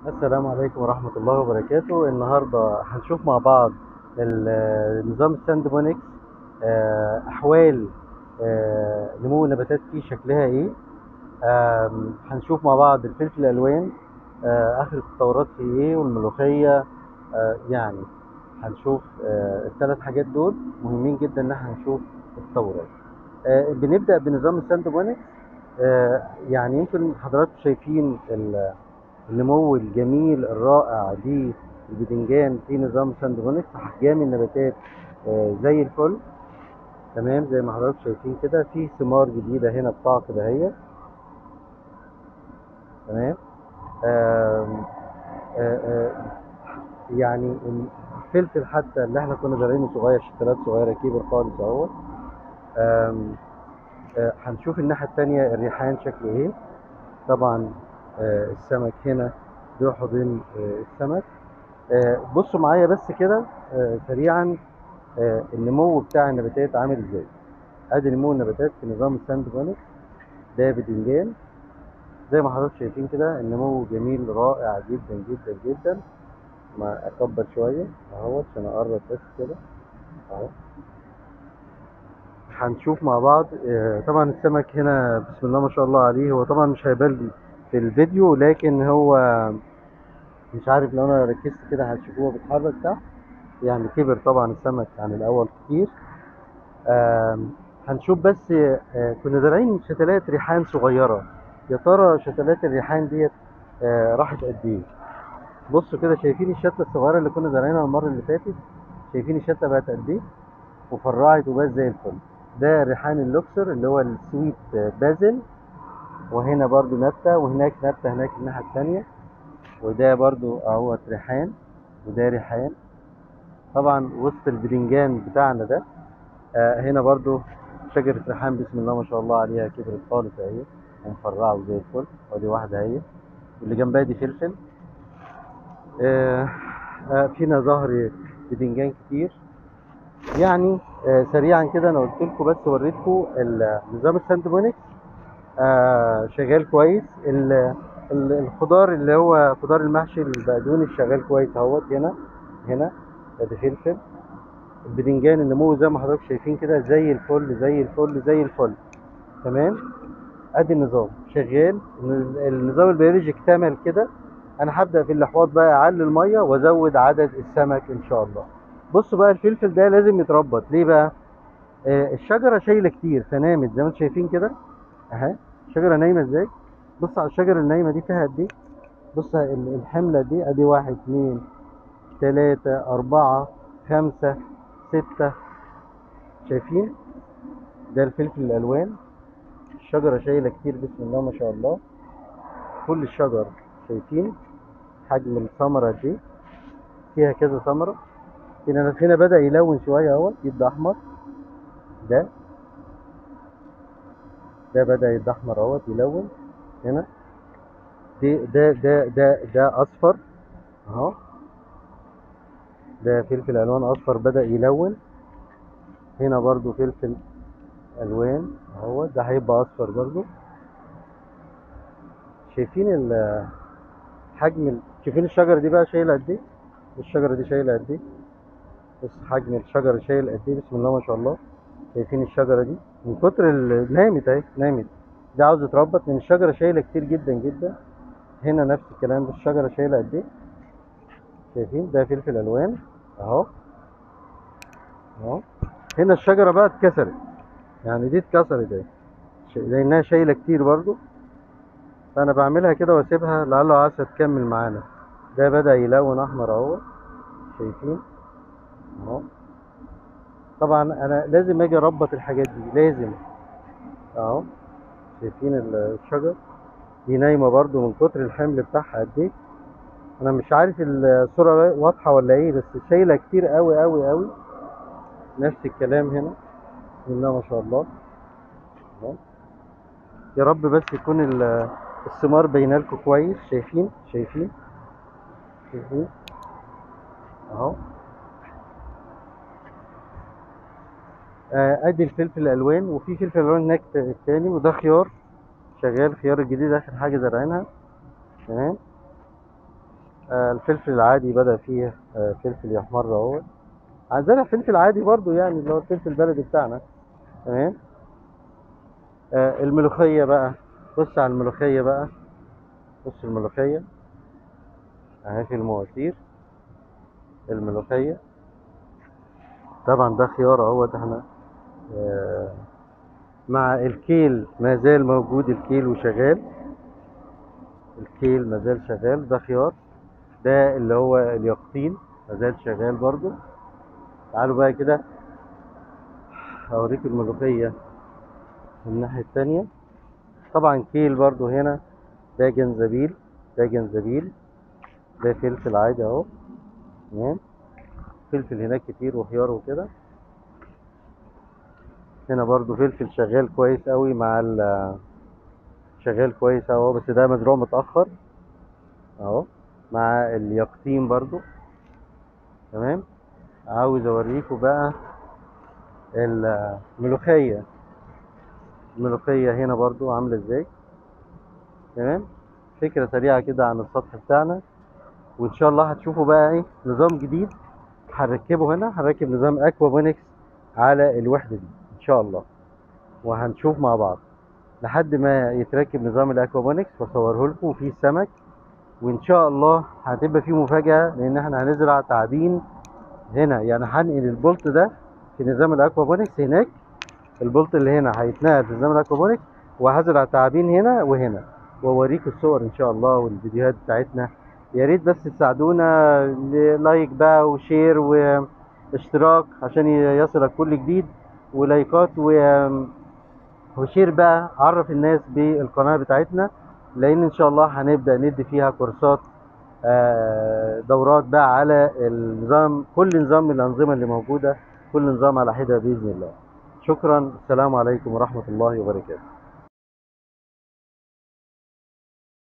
السلام عليكم ورحمة الله وبركاته النهاردة هنشوف مع بعض ال- نظام الساندبونكس آه، أحوال آه، نمو النباتات فيه شكلها إيه آم، هنشوف مع بعض الفلفل الألوان آه، آخر التطورات فيه إيه والملوخية آه، يعني هنشوف آه، الثلاث حاجات دول مهمين جدا إن احنا نشوف التطورات آه، بنبدأ بنظام الساندبونكس آه، يعني يمكن حضراتكم شايفين ال- النمو الجميل الرائع دي البدنجان في نظام ساندبونكس احجام النباتات آه، زي الفل تمام زي ما حضراتكم شايفين كده في ثمار جديده هنا بتعقد اهي تمام آم، آه، آه، يعني الفلفل حتى اللي احنا كنا زارعينه صغير شتلات صغيره كبر خالص اهو آم، آه، هنشوف الناحيه التانيه الريحان شكله ايه طبعا آه، السمك هنا له حضن آه، السمك آه، بصوا معايا بس كده آه، سريعا آه، النمو بتاع النباتات عامل ازاي ادي نمو النباتات في نظام الساندبونكس ده بدنجان زي ما حضراتكم شايفين كده النمو جميل رائع جدا جدا جدا ما اكبر شويه اهوت عشان اقرب بس كده اهو هنشوف مع بعض آه، طبعا السمك هنا بسم الله ما شاء الله عليه هو طبعا مش هيبان لي في الفيديو لكن هو مش عارف لو انا ركزت كده هتشوفوه بيتحرك تحت يعني كبر طبعا السمك عن الاول كتير آم، هنشوف بس آه، كنا زارعين شتلات ريحان صغيره يا ترى شتلات الريحان ديت آه، راحت قد ايه بصوا كده شايفين الشتله الصغيره اللي كنا زارعينها المره اللي فاتت شايفين الشتله بقت قد ايه وفرعت وبقت زي الفل ده ريحان اللوكسر اللي هو السويت آه، بازل وهنا برضو نبته وهناك نبته هناك الناحيه الثانيه وده برضو اهوت ريحان وده ريحان طبعا وسط البدنجان بتاعنا ده آه هنا برضو شجرة ريحان بسم الله ما شاء الله عليها كبرت خالص اهي ومفرعة زي الفل ودي واحدة اهي واللي جنبها دي فلفل آه آه فينا ظهر بدنجان كتير يعني آه سريعا كده انا قلت لكم بس وريتكم ال- نظام الساندبونكس آه شغال كويس ال- ال- الخضار اللي هو خضار المحشي البقدونس شغال كويس اهوت هنا هنا ادي فلفل البدنجان النمو زي ما حضراتكم شايفين كده زي الفل زي الفل زي الفل تمام ادي النظام شغال الن- النظام البيولوجي اكتمل كده انا هبدا في الاحواض بقى اعلي الميه وازود عدد السمك ان شاء الله بصوا بقى الفلفل ده لازم يتربط ليه بقى آه الشجره شايله كتير فنامت زي ما انتم شايفين كده اهي الشجره نايمه ازاي بص على الشجره النايمه دي فيها قد ايه بص ال- الحمله دي ادي واحد اتنين تلاتة أربعة خمسة ستة شايفين ده الفلفل الألوان الشجرة شايلة كتير بسم الله ما شاء الله كل الشجر شايفين حجم الثمرة دي فيها كذا ثمرة هنا هنا بدأ يلون شوية اهو يبقى أحمر ده ده بدأ يبقى أحمر اهوت يلون هنا دي ده ده ده ده أصفر أهو ده فلفل ألوان أصفر بدأ يلون هنا برضو فلفل ألوان اهو ده هيبقى أصفر برضو شايفين ال- حجم ال... شايفين الشجرة دي بقى شايلة قد ايه الشجرة دي شايلة قد ايه بص حجم الشجرة شايل قد ايه بسم الله ما شاء الله شايفين الشجرة دي من كتر ال... نامت اهي نامت دي عاوزة تربط لأن الشجرة شايلة كتير جدا جدا هنا نفس الكلام ده الشجرة شايلة قد ايه شايفين ده فلفل ألوان اهو اهو هنا الشجرة بقى اتكسرت يعني دي اتكسرت اهي ش- لأنها شايلة كتير برضو فأنا بعملها كده وأسيبها لعله عسى تكمل معانا ده بدأ يلون أحمر أهو شايفين اهو طبعا أنا لازم أجي أربط الحاجات دي لازم أهو شايفين ال- الشجر دي نايمة برضو من كتر الحمل بتاعها قد إيه أنا مش عارف الصورة واضحة ولا إيه بس شايلة كتير أوي أوي أوي نفس الكلام هنا بسم الله ما شاء الله اهو يا رب بس يكون ال- الثمار باينه لكم كويس شايفين شايفين شايفين اهو آه، ادي الفلفل الالوان وفي فلفل الوان هناك ت- تاني وده خيار شغال خيار الجديد اخر حاجه زارعينها تمام آه، الفلفل العادي بدأ فيه آه، فلفل يحمر اهو عندنا فلفل عادي برضو يعني اللي هو الفلفل البلدي بتاعنا تمام آه، الملوخية بقى بص على الملوخية بقى بص الملوخية اهي في المواسير الملوخية طبعا ده خيار اهوت احنا آه، مع الكيل ما زال موجود الكيل وشغال الكيل ما زال شغال ده خيار ده اللي هو اليقطين ما زال شغال برضو تعالوا بقى كده اوريك الملوخية من الناحية التانية طبعا كيل برضو هنا ده جنزبيل ده جنزبيل ده فلفل عادي اهو تمام فلفل هناك كتير وخيار وكده هنا برضو فلفل شغال كويس قوي مع ال شغال كويس اهو بس ده مزروع متأخر اهو مع اليقطين برضو تمام عاوز اوريكم بقى الملوخية الملوخية هنا برضو عاملة ازاي تمام فكرة سريعة كده عن السطح بتاعنا وان شاء الله هتشوفوا بقى ايه نظام جديد هنركبه هنا هنركب نظام اكوابونكس على الوحدة دي ان شاء الله وهنشوف مع بعض لحد ما يتركب نظام الاكوابونكس واصوره لكم وفيه السمك وان شاء الله هتبقى فيه مفاجأة لان احنا هنزرع تعابين هنا يعني هنقل البولت ده في نظام الاكوابونكس هناك البولت اللي هنا هيتنقل في نظام الاكوابونكس وهزرع تعابين هنا وهنا واوريكم الصور ان شاء الله والفيديوهات بتاعتنا يا ريت بس تساعدونا لايك بقى وشير واشتراك عشان يصلك كل جديد ولايكات و وشير بقى عرف الناس بالقناة بتاعتنا لان ان شاء الله هنبدأ ندي فيها كورسات آه، دورات بقى على النظام كل نظام من الأنظمة اللي موجودة كل نظام على حدة بإذن الله شكرا السلام عليكم ورحمة الله وبركاته